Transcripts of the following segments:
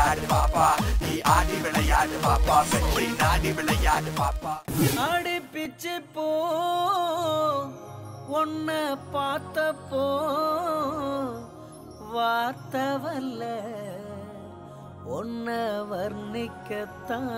விளையாடு பாப்பா நீ ஆடி விளையாடு பாப்பா வெற்றி நாடி விளையாடு பாப்பா ஆடி பிச்சு போ உன்ன பார்த்தப்போ வார்த்தை வல்ல உன்ன வர்ணிக்கத்தான்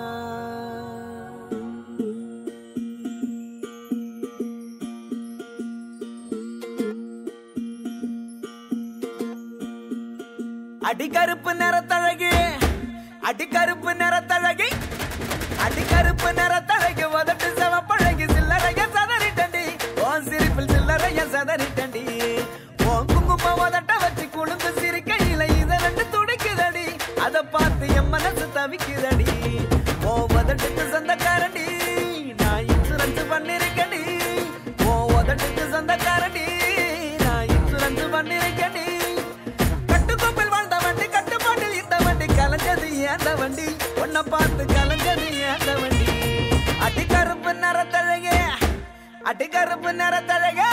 அடிக்கருப்பு நிறத்தழகி அடிக்கருப்பு நிறத்தழகி அடிக்கருப்பு நிறத்தழகி உதட்டு செவப்பழகி சில்லறைய சதறிட்டண்டி உன் சிரிப்பில் சில்லறைய சதறிட்டண்டி உன் குங்கும உதட்ட வச்சு குழுந்து சிரிக்கையில இத ரெண்டு துடிக்குதடி அத பார்த்து என் மனசு தவிக்குதடி உன் உதட்டுக்கு சொந்தக்காரண்டி நான் இன்சூரன்ஸ் பண்ணிருக்கடி உன் உதட்டுக்கு சொந்தக்காரண்டி நான் இன்சூரன்ஸ் பண்ணிருக்கடி கட்டுக்கோப்பில் வாழ்ந்த வண்டி கட்டுப்பாட்டில் இந்த வண்டி கலைஞ்சது ஏந்த வண்டி உன்னை பார்த்து கலைஞ்சது ஏந்த வண்டி அடிக்கருப்பு நிறத்தழகே அடிக்கருப்பு நிறத்தழகே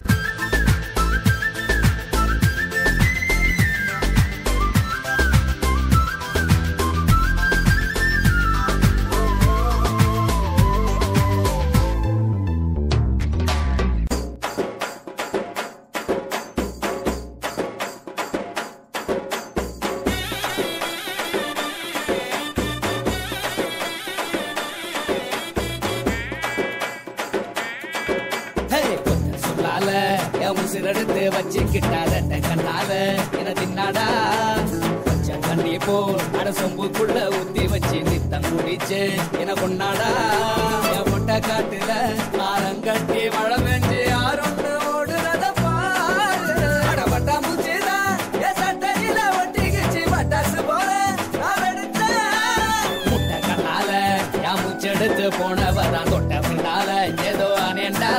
ஹே, கொஞ்சம் சொல்லால என் உசிரெடுத்து வச்சுக்கிட்டாத கண்ணால என தின்னாடா கொஞ்சம் தண்ணி போல் அட சொம்புக்குள்ள ஊத்தி வச்சு நித்தம் குடிச்சு என கொண்டாடா என் முட்டை காட்டுல ஆரங்கட்டி மழை பெஞ்சு யாருன்னு ஓடுறத பாரு அட பட்டாம்பூச்சிதான் என் சட்டையில ஒட்டிக்கிச்சு பட்டாசு போல நான் வெடிச்சேன். முட்டை கண்ணால என் மூச்செடுத்து போனவதான் தொட்ட பின்னால ஏதோ அனேண்டா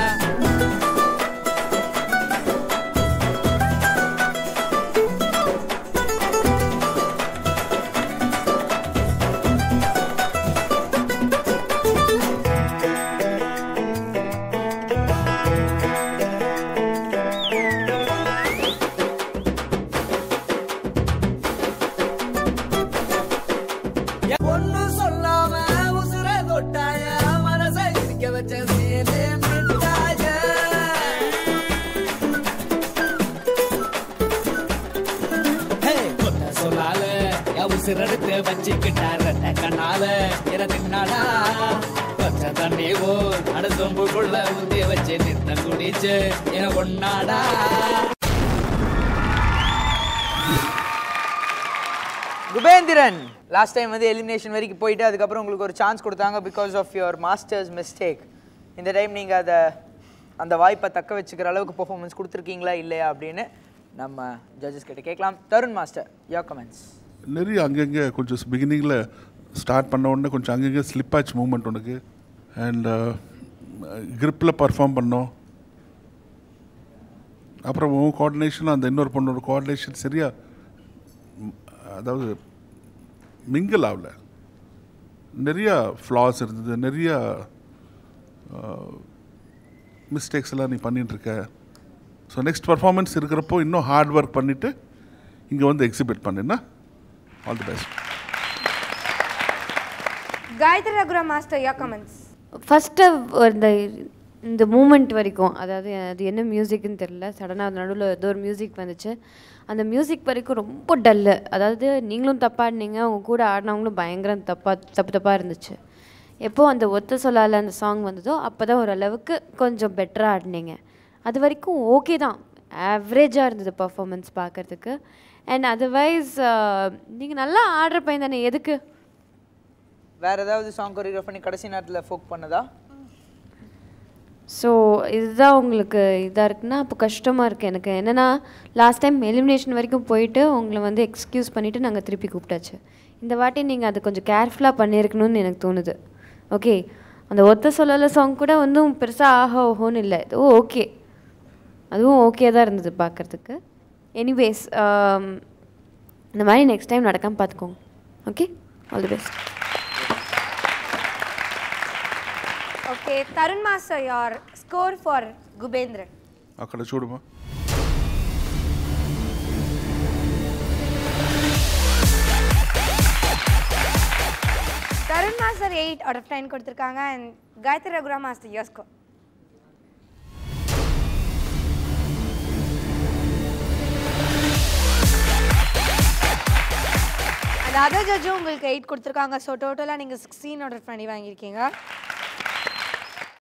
ஒண்ணு சொல்லாம உசுர தொட்டாய மனச இருக்க வச்ச சீலே மிட்டாய ஹே, கொட்ட சொல்லால என் உசிரெடுத்து வச்சுக்கிட்டார் ரெட்ட கண்ணால இறந்துனாடா பச்ச தண்ணி ஓ அட சொம்புக்குள்ள ஊத்தி வச்சு நித்தம் குடிச்சு என கொண்டாடா குபேந்திரன் லாஸ்ட் டைம் வந்து எலிமினேஷன் வரைக்கும் போயிட்டு அதுக்கப்புறம் உங்களுக்கு ஒரு சான்ஸ் கொடுத்தாங்க because of your master's mistake இந்த டைம் நீங்கள் அதை அந்த வாய்ப்பை தக்க வச்சுக்கிற அளவுக்கு பெர்ஃபார்மன்ஸ் கொடுத்துருக்கீங்களா இல்லையா அப்படின்னு நம்ம ஜட்ஜஸ் கிட்ட கேட்கலாம் தருண் மாஸ்டர் யோர் கமெண்ட்ஸ் நிறைய அங்கங்கே கொஞ்சம் பிகினிங்கில் ஸ்டார்ட் பண்ண உடனே கொஞ்சம் அங்கங்கே ஸ்லிப் ஆச்சு மூமெண்ட் உனக்கு அண்ட் கிரிப்பில் பர்ஃபார்ம் பண்ணோம் அப்புறம் உன் கோஆர்டினேஷன் அந்த இன்னொரு பொண்ணோட கோஆர்டினேஷன் சரியா ம், அதாவது மிங்கிள் ஆகல நிறையா ஃப்ளாஸ் இருந்தது நிறையா மிஸ்டேக்ஸ் எல்லாம் நீ பண்ணிட்டு இருக்க ஸோ நெக்ஸ்ட் பர்ஃபார்மன்ஸ் இருக்கிறப்போ இன்னும் ஹார்ட் ஒர்க் பண்ணிவிட்டு இங்கே வந்து எக்ஸிபிட் பண்ணுன்னா ஆல் தி பெஸ்ட் காயத்ரி ரகுரா மாஸ்டர் யா கமெண்ட்ஸ் ஃபஸ்ட்டு இந்த இந்த மூமெண்ட் வரைக்கும் அதாவது அது என்ன மியூசிக்னு தெரில சடனாக நடுவில் ஏதோ ஒரு மியூசிக் வந்துச்சு அந்த மியூசிக் வரைக்கும் ரொம்ப டல்லு அதாவது நீங்களும் தப்பாக ஆடினீங்க உங்க கூட ஆடினவங்களும் பயங்கரம் தப்பாக தப்பு தப்பாக இருந்துச்சு எப்போ அந்த ஒத்த சொல்லால அந்த சாங் வந்ததோ அப்போ தான் ஓரளவுக்கு கொஞ்சம் பெட்டராக ஆடினீங்க அது வரைக்கும் ஓகே தான் ஆவரேஜாக இருந்தது பர்ஃபார்மன்ஸ் பார்க்குறதுக்கு அண்ட் அதர்வைஸ் நீங்கள் நல்லா ஆடுற பையன் தானே எதுக்கு வேற ஏதாவது சாங் கொரியோகிராஃப் பண்ணி கடைசி நேரத்தில் ஃபோக் பண்ணதா ஸோ இதுதான் உங்களுக்கு இதாக இருக்குன்னா அப்போ கஷ்டமாக இருக்குது எனக்கு என்னென்னா லாஸ்ட் டைம் எலிமினேஷன் வரைக்கும் போயிட்டு உங்களை வந்து எக்ஸ்கியூஸ் பண்ணிவிட்டு நாங்கள் திருப்பி கூப்பிட்டாச்சு இந்த வாட்டி நீங்கள் அதை கொஞ்சம் கேர்ஃபுல்லாக பண்ணியிருக்கணும்னு எனக்கு தோணுது ஓகே அந்த ஒத்த சொல்லல சாங் கூட ஒன்றும் பெருசாக ஆஹா ஓஹோன்னு இல்லை இதுவும் ஓகே அதுவும் ஓகே தான் இருந்தது பார்க்குறதுக்கு எனிவேஸ் இந்த மாதிரி நெக்ஸ்ட் டைம் நடக்காமல் பார்த்துக்கோங்க okay all the best okay Tarun master your score for Kubendran అక్కడ చూడమా எயிட் அவுட் ஆஃப் டென் கொடுத்துருக்காங்க and Gayathri Raghuram master your score அந்த அதர் ஜட்ஜும் உங்களுக்கு எயிட் கொடுத்துருக்காங்க ஸோ டோட்டலாக நீங்கள் சிக்ஸ்டீன் அவுட் ஆஃப் டுவெண்ட்டி வாங்கியிருக்கீங்க